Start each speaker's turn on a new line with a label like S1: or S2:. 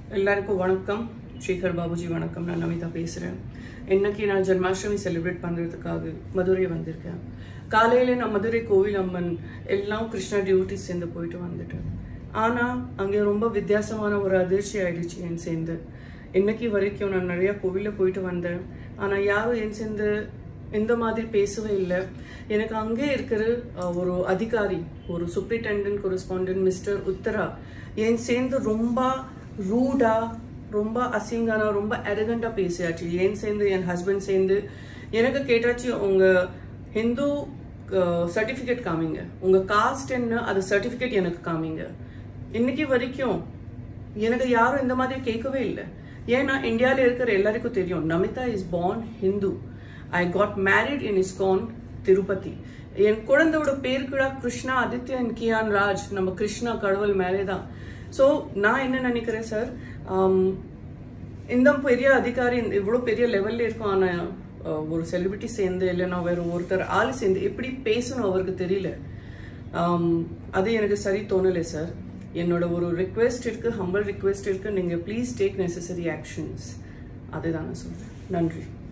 S1: எல்லாருக்கும் வணக்கம் சேகர் பாபுஜி வணக்கம் நான் நமிதா பேசுகிறேன் இன்னைக்கு நான் ஜென்மாஷ்டமி செலிப்ரேட் பண்ணுறதுக்காக மதுரை வந்திருக்கேன் காலையில் நான் மதுரை கோவில் அம்மன் எல்லாம் கிருஷ்ணா டியூட்டி சேர்ந்து போயிட்டு வந்துட்டேன் ஆனால் அங்கே ரொம்ப வித்தியாசமான ஒரு அதிர்ச்சி ஆயிடுச்சு என் சேர்ந்து இன்னைக்கு வரைக்கும் நான் நிறைய கோவிலில் போயிட்டு வந்தேன் ஆனால் யாரும் என் சேர்ந்து இந்த மாதிரி பேசவே இல்லை எனக்கு அங்கே இருக்கிற அஹ், ஒரு அதிகாரி ஒரு சூப்ரிண்டென்டென்ட் கொரஸ்பாண்டன்ட் மிஸ்டர் உத்தரா என் சேர்ந்து ரொம்ப ரூடா ரொம்ப அசிங்கானா ரொம்ப அரகண்டா பேசியாச்சு என் சேர்ந்து என் ஹஸ்பண்ட் சேர்ந்து எனக்கு கேட்டாச்சு உங்க ஹிந்து சர்டிஃபிகேட் காமிங்க உங்க காஸ்ட் என்ன அது சர்டிஃபிகேட் எனக்கு காமிங்க இன்னைக்கு வரைக்கும் எனக்கு யாரும் இந்த மாதிரி கேட்கவே இல்லை ஏன்னா இந்தியாவில் இருக்கிற எல்லாருக்கும் தெரியும் Namitha is born Hindu I got married in ISKCON Tirupati என் குழந்தையோட பேர் கூட கிருஷ்ணா ஆதித்யன் கியான் ராஜ் நம்ம கிருஷ்ணா கடவுள் மேலே தான் ஸோ நான் என்ன நினைக்கிறேன் சார் இந்த பெரிய அதிகாரி இந்த இவ்வளோ பெரிய லெவல்ல இருக்கும் ஆனால் ஒரு செலிபிரிட்டி சேர்ந்து இல்லைன்னா வேற ஒருத்தர் ஆள் சேர்ந்து எப்படி பேசணும் அவருக்கு தெரியல ஆம், அது எனக்கு சரி தோணலை சார் என்னோட ஒரு ரிக்வெஸ்ட் இருக்கு ஹம்பிள் ரிக்வெஸ்ட் இருக்கு நீங்க ப்ளீஸ் டேக் நெசசரி ஆக்ஷன்ஸ் அதுதான் நான் சொல்றேன் நன்றி